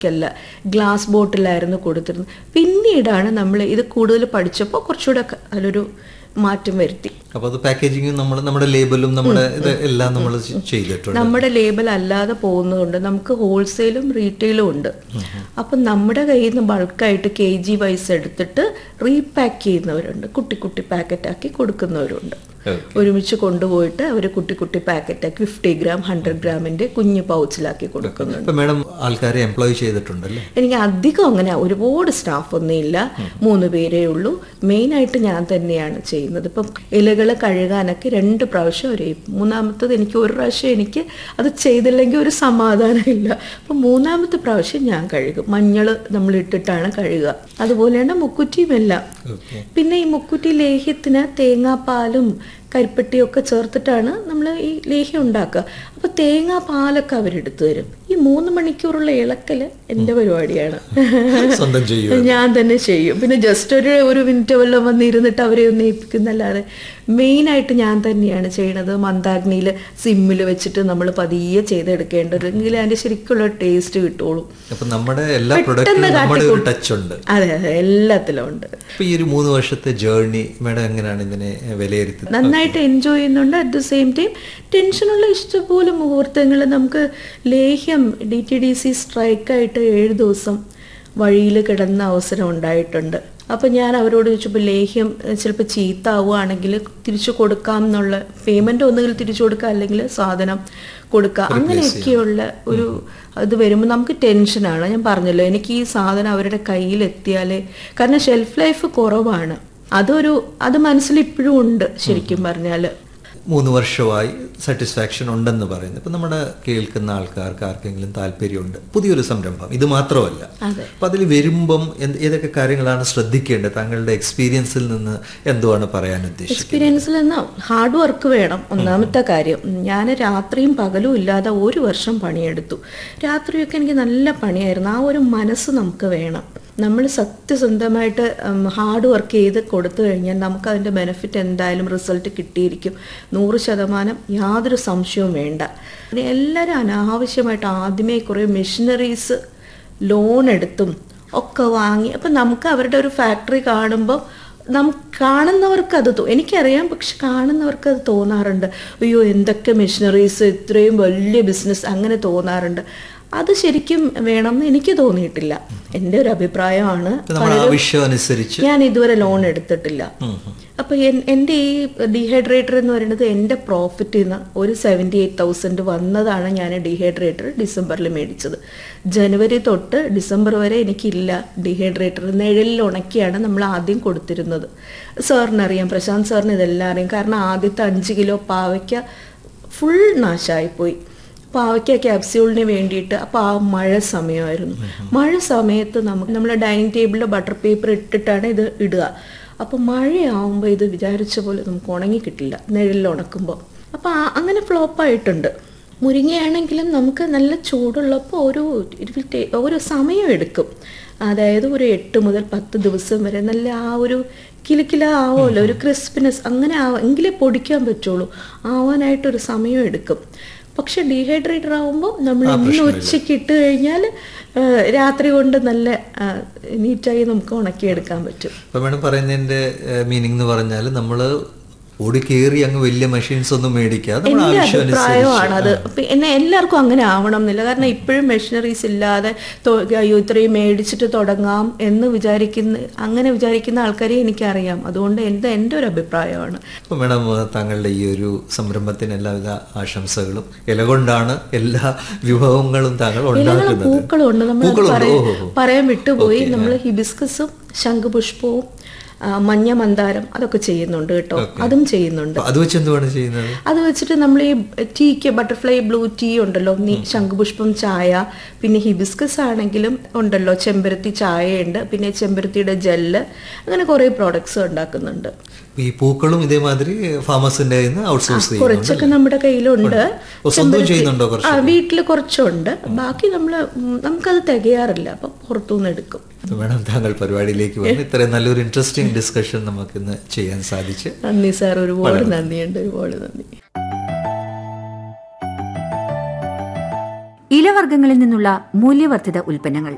അല്ല ഗ്ലാസ് ബോട്ടിലായിരുന്നു കൊടുത്തിരുന്നത് പിന്നീടാണ് നമ്മൾ ഇത് കൂടുതൽ പഠിച്ചപ്പോൾ കുറച്ചുകൂടെ ഒക്കെ അതിലൊരു മാറ്റം വരുത്തി അപ്പൊ അത് പാക്കേജിങ്ങും നമ്മൾ നമ്മുടെ ലേബലും നമ്മുടെ ഇത് എല്ലാം നമ്മൾ ചെയ്തിട്ടുണ്ട് നമ്മുടെ ലേബൽ അല്ലാതെ പോകുന്നതുകൊണ്ട് നമുക്ക് ഹോൾസെയിലും റീറ്റെയിലും ഉണ്ട് അപ്പം നമ്മുടെ കയ്യിൽ നിന്ന് ബൾക്കായിട്ട് കെ ജി വൈസ് എടുത്തിട്ട് റീപാക്ക് ചെയ്യുന്നവരുണ്ട് കുട്ടി കുട്ടി പാക്കറ്റാക്കി കൊടുക്കുന്നവരുണ്ട് Okay. ഒരുമിച്ച് കൊണ്ടുപോയിട്ട് അവർ കുട്ടി കുട്ടി പാക്കറ്റാക്കി ഫിഫ്റ്റി ഗ്രാം ഹൺഡ്രഡ് ഗ്രാമിന്റെ കുഞ്ഞു പൗച്ചിലാക്കി കൊടുക്കുന്നുണ്ട് ഇപ്പൊ മാഡം ആൾക്കാരെ എംപ്ലോയ് ചെയ്തിട്ടുണ്ടല്ലേ എനിക്ക് അധികം അങ്ങനെ ഒരുപാട് സ്റ്റാഫ് ഒന്നും ഇല്ല മൂന്ന് പേരേ ഉള്ളൂ മെയിനായിട്ട് ഞാൻ തന്നെയാണ് ചെയ്യുന്നത് ഇപ്പം ഇലകൾ കഴുകാനൊക്കെ രണ്ട് പ്രാവശ്യം ഒരു മൂന്നാമത്തത് എനിക്ക് ഒരു പ്രാവശ്യം എനിക്ക് അത് ചെയ്തില്ലെങ്കിൽ ഒരു സമാധാനമില്ല അപ്പം മൂന്നാമത്തെ പ്രാവശ്യം ഞാൻ കഴുകും മഞ്ഞൾ നമ്മൾ ഇട്ടിട്ടാണ് കഴുകുക അതുപോലെയാണ് മുക്കുറ്റിയും എല്ലാം ഓക്കെ പിന്നെ ഈ മുക്കുറ്റി ലേഹ്യത്തിന് തേങ്ങാപ്പാലും കരിപ്പെട്ടിയൊക്കെ ചേർത്തിട്ടാണ് നമ്മൾ ഈ ലേഹ്യം ഉണ്ടാക്കുക അപ്പൊ തേങ്ങാ പാലൊക്കെ അവരെടുത്തു തരും ഈ മൂന്ന് മണിക്കൂറുള്ള ഇളക്കല് എൻ്റെ പരിപാടിയാണ് സ്വന്തം ചെയ്യും ഞാൻ തന്നെ ചെയ്യും പിന്നെ ജസ്റ്റ് ഒരു ഒരു മിനിറ്റ് വല്ലതും വന്ന് ഇരുന്നിട്ട് അവരെ ഒന്ന് ഏൽപ്പിക്കുന്നല്ലാതെ മെയിനായിട്ട് ഞാൻ തന്നെയാണ് ചെയ്യണത് മന്ദാഗ്നിയിൽ സിമ്മിൽ വെച്ചിട്ട് നമ്മൾ പതിയെ ചെയ്തെടുക്കേണ്ടത് എങ്കിൽ അതിൻ്റെ ശരിക്കുള്ള ടേസ്റ്റ് കിട്ടുള്ളൂ അപ്പൊ നമ്മുടെ എല്ലാ പെട്ടെന്ന് പ്രൊഡക്റ്റിനും നമ്മുടെ ഒരു കാട്ടിക്കൂട്ടും. ടച്ച് ഉണ്ട് അതെ അതെ എല്ലാത്തിലും ഉണ്ട് അപ്പൊ ഈ ഒരു മൂന്ന് വർഷത്തെ ജേർണി മാഡം എങ്ങനെയാണ് ഇതിനെ വിലയിരുത്തുന്നത് നന്നായിട്ട് എൻജോയ് ചെയ്യുന്നുണ്ട് അറ്റ് ദ സെയിം ടൈം ടെൻഷനുള്ള ഇഷ്ടംപോലെ മുഹൂർത്തങ്ങൾ നമുക്ക് ലേഹ്യം ഡി ടി ഡി സി സ്ട്രൈക്കായിട്ട് ഏഴ് ദിവസം വഴിയിൽ കിടന്ന അവസരം ഉണ്ടായിട്ടുണ്ട് അപ്പം ഞാൻ അവരോട് ചോദിച്ചപ്പോൾ ലേഹ്യം ചിലപ്പോൾ ചീത്താവുകയാണെങ്കിൽ തിരിച്ചു കൊടുക്കാം എന്നുള്ള പേയ്മെൻ്റ് ഒന്നുകിൽ തിരിച്ചു കൊടുക്കുക അല്ലെങ്കിൽ സാധനം കൊടുക്കുക അങ്ങനെയൊക്കെയുള്ള ഒരു ഇത് വരുമ്പോൾ നമുക്ക് ടെൻഷനാണ് ഞാൻ പറഞ്ഞല്ലോ എനിക്ക് ഈ സാധനം അവരുടെ കയ്യിൽ എത്തിയാലേ കാരണം ഷെൽഫ് ലൈഫ് കുറവാണ് അതൊരു അത് മനസ്സിൽ ഇപ്പോഴും ഉണ്ട് ശരിക്കും പറഞ്ഞാൽ മൂന്ന് വർഷമായി സാറ്റിസ്ഫാക്ഷൻ ഉണ്ടെന്ന് പറയുന്നത് ഇപ്പൊ നമ്മുടെ കേൾക്കുന്ന ആൾക്കാർക്ക് ആർക്കെങ്കിലും താല്പര്യമുണ്ട് പുതിയൊരു സംരംഭം ഇത് മാത്രമല്ല അതെ അപ്പൊ അതിൽ വരുമ്പം എന്ത് ഏതൊക്കെ കാര്യങ്ങളാണ് ശ്രദ്ധിക്കേണ്ടത് താങ്കളുടെ എക്സ്പീരിയൻസിൽ നിന്ന് എന്തുവാണ് പറയാൻ ഉദ്ദേശിക്കുന്നത് എക്സ്പീരിയൻസിൽ നിന്ന് ഹാർഡ് വർക്ക് വേണം ഒന്നാമത്തെ കാര്യം ഞാൻ രാത്രിയും പകലും ഇല്ലാതെ ഒരു വർഷം പണിയെടുത്തു രാത്രിയൊക്കെ എനിക്ക് നല്ല പണിയായിരുന്നു ആ ഒരു മനസ്സ് നമുക്ക് വേണം നമ്മൾ സത്യസന്ധമായിട്ട് ഹാർഡ് വർക്ക് ചെയ്ത് കൊടുത്തു കഴിഞ്ഞാൽ നമുക്ക് അതിൻ്റെ ബെനിഫിറ്റ് എന്തായാലും റിസൾട്ട് കിട്ടിയിരിക്കും നൂറ് ശതമാനം യാതൊരു സംശയവും വേണ്ട പിന്നെ എല്ലാവരും അനാവശ്യമായിട്ട് ആദ്യമേ കുറേ മെഷീനറീസ് ലോൺ എടുത്തും ഒക്കെ വാങ്ങി അപ്പം നമുക്ക് അവരുടെ ഒരു ഫാക്ടറി കാണുമ്പോൾ നമുക്ക് കാണുന്നവർക്ക് അത് തോ എനിക്കറിയാം പക്ഷെ കാണുന്നവർക്ക് അത് തോന്നാറുണ്ട് അയ്യോ എന്തൊക്കെ മെഷീനറീസ് ഇത്രയും വലിയ ബിസിനസ് അങ്ങനെ തോന്നാറുണ്ട് അത് ശരിക്കും വേണമെന്ന് എനിക്ക് തോന്നിയിട്ടില്ല എൻ്റെ ഒരു അഭിപ്രായമാണ് ഇപ്പൊ നമ്മുടെ ആവശ്യം അനുസരിച്ച് ഞാൻ ഇതുവരെ ലോൺ എടുത്തിട്ടില്ല അപ്പൊ എൻ- എൻ്റെ ഈ ഡീഹൈഡ്രേറ്റർ എന്ന് പറയുന്നത് എൻ്റെ പ്രോഫിറ്റിൽ നിന്ന് ഒരു സെവൻറ്റി എയ്റ്റ് തൗസൻഡ് വന്നതാണ് ഞാൻ ഡീഹൈഡ്രേറ്റർ ഡിസംബറിൽ മേടിച്ചത് ജനുവരി തൊട്ട് ഡിസംബർ വരെ എനിക്കില്ല ഡീഹൈഡ്രേറ്റർ നിഴലിൽ ഉണക്കിയാണ് നമ്മൾ ആദ്യം കൊടുത്തിരുന്നത് സാറിനറിയാം പ്രശാന്ത് സാറിന് ഇതെല്ലാം അറിയാം കാരണം ആദ്യത്തെ അഞ്ച് കിലോ പാവയ്ക്ക ഫുൾ നാശമായിപ്പോയി പാവയ്ക്ക ക്യാപ്സ്യൂളിന് വേണ്ടിയിട്ട് അപ്പോൾ ആ മഴ സമയമായിരുന്നു മഴ സമയത്ത് നമുക്ക് നമ്മൾ ഡൈനിങ് ടേബിളിൽ ബട്ടർ പേപ്പർ ഇട്ടിട്ടാണ് ഇത് ഇടുക അപ്പോൾ മഴയാവുമ്പോൾ ഇത് വിചാരിച്ച പോലെ നമുക്ക് ഉണങ്ങി കിട്ടില്ല നിഴലിൽ ഉണക്കുമ്പോൾ അപ്പോൾ അങ്ങനെ ഫ്ലോപ്പായിട്ടുണ്ട് മുരിങ്ങയാണെങ്കിലും നമുക്ക് നല്ല ചൂടുള്ളപ്പോൾ ഒരു it will take- ഒരു സമയം എടുക്കും അതായത് ഒരു എട്ട് മുതൽ പത്ത് ദിവസം വരെ നല്ല ആ ഒരു കിലുക്കില ആവുമല്ലോ ഒരു ക്രിസ്പിനെസ് അങ്ങനെ ആവാ എങ്കിലേ പൊടിക്കാൻ പറ്റുള്ളൂ ആവാനായിട്ടൊരു സമയം എടുക്കും പക്ഷെ ഡീഹൈഡ്രേറ്റർ ആവുമ്പോൾ നമ്മൾ ഇന്ന് ഉച്ചയ്ക്ക് ഇട്ട് കഴിഞ്ഞാൽ രാത്രി കൊണ്ട് നല്ല ആ, നീറ്റായി നമുക്ക് ഉണക്കിയെടുക്കാൻ പറ്റും ഇപ്പൊ മാഡം പറയുന്നതിന്റെ മീനിങ് എന്ന് പറഞ്ഞാൽ നമ്മള് ഓടി കയറി അങ്ങ് വലിയ മെഷീൻസ് ഒന്നും മേടിക്കാതെ നമ്മുടെ എന്റെ ആവശ്യം അഭിപ്രായമാണ് അത് അനുസരിച്ച് അപ്പൊ എന്നെ എല്ലാവർക്കും അങ്ങനെ ആവണം എന്നില്ല കാരണം ഇപ്പോഴും മെഷീനറീസ് ഇല്ലാതെ തൊ- അയ്യോ ഇത്രയും മേടിച്ചിട്ട് തുടങ്ങാം എന്ന് വിചാരിക്കുന്ന അങ്ങനെ വിചാരിക്കുന്ന ആൾക്കാരെ എനിക്കറിയാം അതുകൊണ്ട് എൻ്റെ എൻ്റെ ഒരു അഭിപ്രായമാണ് അപ്പൊ മാഡം താങ്കളുടെ ഈ ഒരു സംരംഭത്തിന് എല്ലാവിധ ആശംസകളും ഇല കൊണ്ടാണ് എല്ലാ വിഭവങ്ങളും താങ്കൾ ഇലകളും ഉണ്ടാക്കുന്നത് പൂക്കളും ഉണ്ട് നമ്മൾ പൂക്കളുണ്ട് പറയാൻ ഓഹോ പറയാൻ വിട്ടുപോയി നമ്മൾ ഹിബിസ്കസും ശംഖുപുഷ്പവും ആ, മഞ്ഞ മന്ദാരം അതൊക്കെ ചെയ്യുന്നുണ്ട് കേട്ടോ അതും ചെയ്യുന്നുണ്ട് അപ്പൊ അത് വെച്ച് എന്തുവാണ് ചെയ്യുന്നത് അത് വെച്ചിട്ട് നമ്മൾ ഈ ടീക്ക് ബട്ടർഫ്ലൈ ബ്ലൂ ടീ ഉണ്ടല്ലോ നീ ശംഖുപുഷ്പം ചായ പിന്നെ ഹിബിസ്കസ് ആണെങ്കിലും ഉണ്ടല്ലോ ചെമ്പരത്തി ചായയുണ്ട് പിന്നെ ചെമ്പരത്തിയുടെ ജെല്ല് അങ്ങനെ കുറേ പ്രോഡക്ട്സ് ഉണ്ടാക്കുന്നുണ്ട് ഈ പൂക്കളും ഇതേമാതിരി ഫാമസിന്റെ ഔട്ട്സോഴ്സ് ചെയ്യുന്നുണ്ട് കുറച്ചൊക്കെ നമ്മുടെ കയ്യിലുണ്ട് ഓ, സ്വന്തം ചെയ്യുന്നുണ്ടോ കുറച്ച് ആ വീട്ടിൽ കുറച്ചുണ്ട് ബാക്കി നമ്മൾ നമുക്കത് തികയാറില്ല അപ്പൊ പുറത്തുനിന്ന് എടുക്കും അപ്പൊ മാഡം താങ്കൾ പരിപാടിയിലേക്ക് വന്ന് ഇത്രയും നല്ലൊരു ഇൻട്രസ്റ്റിംഗ് ഡിസ്കഷൻ നമുക്ക് ഇന്ന് ചെയ്യാൻ സാധിച്ച് നന്ദി സാർ ഒരുപാട് നന്ദിയുണ്ട് ഒരുപാട് നന്ദി ഇലവർഗ്ഗങ്ങളിൽ നിന്നുള്ള മൂല്യവർദ്ധിത ഉൽപ്പന്നങ്ങൾ